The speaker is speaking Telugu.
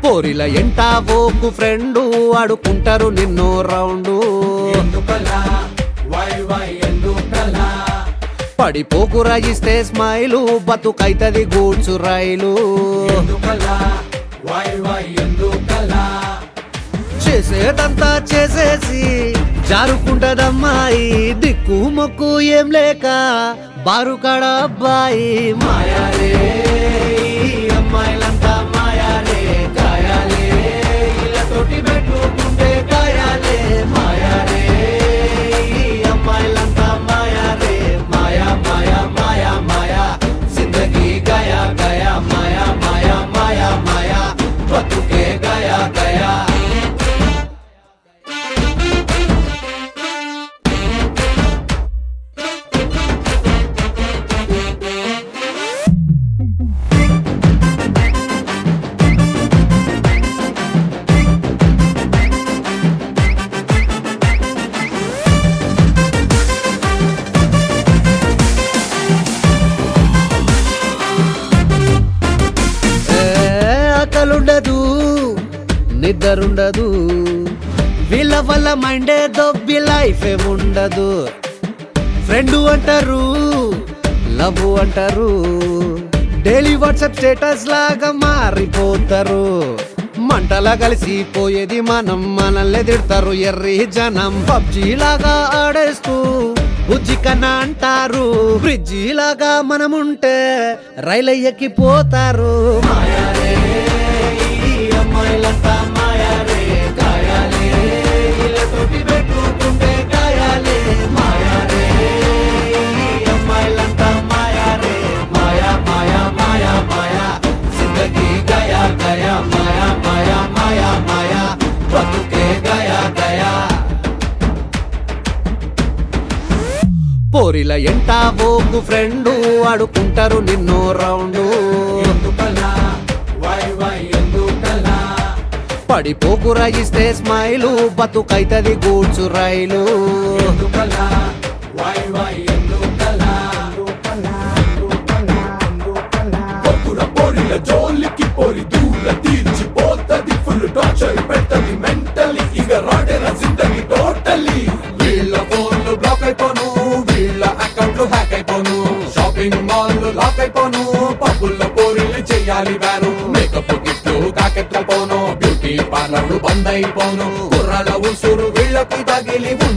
పోరిల ఎంట ఓకు ఫ్రెండు ఆడుకుంటారు నిన్నో రౌండు ఎందుకలా వై వై ఎందుకలా పడిపోకురా ఇస్తే స్మైలు బతుకైతది గూడ్సు రైలు ఎందుకలా వై వై ఎందుకలా చేసేదంతా చేసేసి జారుకుంటదమ్మాయి దిక్కు మొక్కు ఏం లేక బారుకాడ అబ్బాయి మాయాలే ఈ అమ్మాయిలంతా మాయాలే కాయాలే ఇళ్ళతోటి పెట్టుకుంటే కాయాలే మాయాలే ఈ అమ్మాయిలంతా మాయాలే మాయా మాయా మాయా మాయా జిందగీ గయా గయా మాయా మాయా మాయా మాయా బతుకే గయా గయా ఏ, ఆకలుండదు నిద్రుండదు వీళ్ళ వల్ల మైండే దొబ్బి లైఫ్ ఉండదు ఫ్రెండ్ అంటారు లవ్ అంటారు డైలీ వాట్సాప్ స్టేటస్ లాగా మారిపోతారు మంటలా కలిసిపోయేది మనం మనల్ని తిడతారు ఎర్రి జనం పబ్జీ లాగా ఆడేస్తూ బుజ్జి కన్నా అంటారు బ్రిడ్జి లాగా మనముంటే రైలు ఎక్కిపోతారు మాయాలే ఈ అమ్మాయిలంతా మాయాలే కాయాలే ఇళ్ళతోటి పెట్టుకుంటే కాయాలే మాయాలే ఈ అమ్మాయిలంతా మాయాలే మాయా మాయా మాయా మాయా జిందగీ గయా గయా మాయా మాయా మాయా మాయా బతుకే గయా గయా పోరిల ఎంట ఓకు ఫ్రెండు ఆడుకుంటారు నిన్నో రౌండు ఎందుకలా వై వై ఎందుకలా పడిపోకురా ఇస్తే స్మైలు బతుకైతది గూడ్సు రైలు ఎందుకలా వై వై ఎందుకలా పొక్కుర పొరిల జోలికి పొరి దూల తీర్చిపోతది ఫుల్ టార్చర్ పెట్టది మెంటలీ ఇక రాడేన జిందగీ టోటలీ వీళ్ళ ఫోన్లు బ్లాక్ అయిపోను వీళ్ళ అకౌంట్లు హ్యాక్ అయిపోను షాపింగ్ మాల్ లాక్ అయిపోను పబ్బుల్లో పోరీలు చెయ్యాలి బ్యాను మేకప్ గిట్లు కాకెట్ల పోను బ్యూటీ పార్లర్లు బంద్ అయిపోను కుర్రాల ఉసురు వీళ్ళకి తగిలి